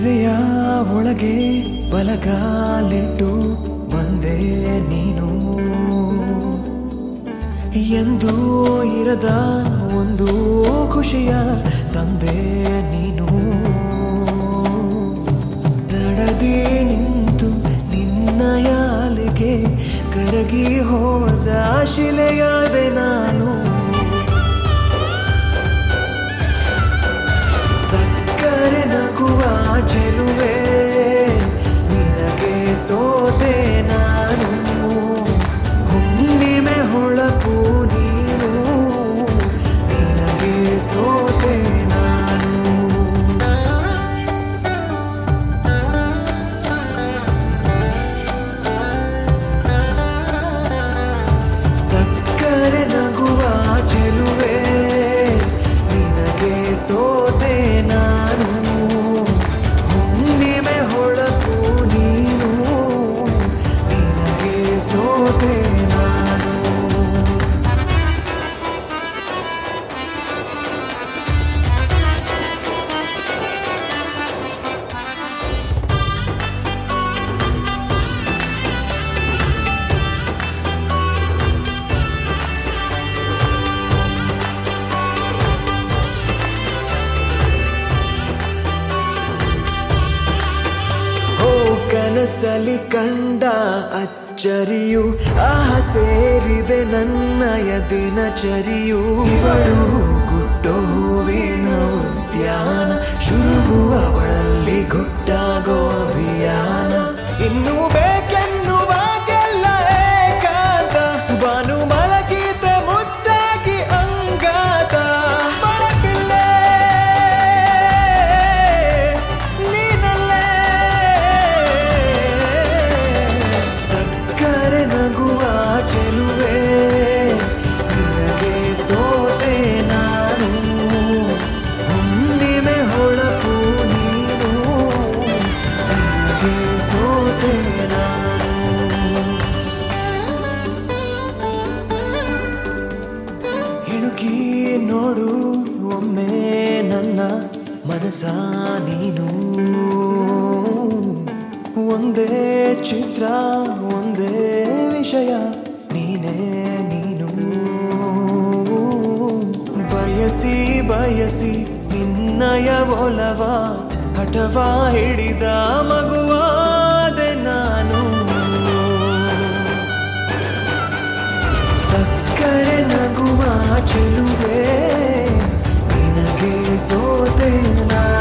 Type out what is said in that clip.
ಎದೆಯ ಒಳಗೆ ಬಲಗಾಲಿಟ್ಟು ಬಂದೆ ನೀನು ಎಂದೂ ಇರದ ಒಂದು ಖುಷಿಯ ತಂದೆ ನೀನು ತಡದಿ ನಿಂತು ನಿನ್ನಯ ಅಲೆಗೆ ಕರಗಿ ಹೋದ ಶಿಲೆಯಾದೆ ನಾನು ಸಕ್ಕರೆ ನಗುವ ಚೆಲುವೆ ನಿನಗೆ ಸೋತೆ ನಾನು ಹುಣ್ಣಿಮೆ ಹೊಳಪು ನೀನು ನಿನಗೆ ಸೋತೆ ನಾನು ಸಕ್ಕರೆ ನಗುವ ಚೆಲುವೆ ನಿನಗೆ ಸೋತೆ ನಾನು ಹುಣ್ಣಿಮೆ ಹೊಳಪು ನೀನು ನಿನಗೆ ಸೋತೆ ನಾನು ಹೋ ಕನಸಲಿ ಕಂಡ ಅಚ್ಚರಿಯು ಆಹ ಸೇರಿದೆ ನನ್ನಯ ದಿನಚರಿಯು ಇವಳು ಗುಡ್ಡೋ ಹೂವಿನ ಉದ್ಯಾನ ಶುರು ಅವಳಲ್ಲಿ ಗುಟ್ಟಾಗೋ ಅಭಿಯಾನ ಇನ್ನು ಬೇಕೆನ್ನುವಾಗೆಲ್ಲ ಏಕಾಂತ ಬಾನು ಮಲಗಿದ ಮುದ್ದಾಗಿ ಅಂಗಾತ ಮರಪಿಲ್ಲೆ ನೀನಲ್ಲೇ ಸಕ್ಕರೆ ನಗುವ ಚೆಲುವೆ ನಿನಗೆ ಸೋತೆ ನಾನು ಹುಣ್ಣಿಮೆ ಹೊಳಪು ನೀನು ನಿನಗೆ ಸೋತೆ ನಾನು ಇಣುಕಿ ನೋಡು ಒಮ್ಮೆ ನನ್ನ ಮನಸ ನೀನು ಒಂದೇ ಚಿತ್ರ ಒಂದೇ ವಿಷಯ ನೀನೇ ನೀನು ಬಯಸಿ ಬಯಸಿ ನಿನ್ನಯ ಒಲವ ಹಠವ ಹಿಡಿದ ಮಗುವಾದೆ ನಾನು ಸಕ್ಕರೆ ನಗುವ ಚೆಲುವೆ ನಿನಗೆ ಸೋತೆ ನಾನು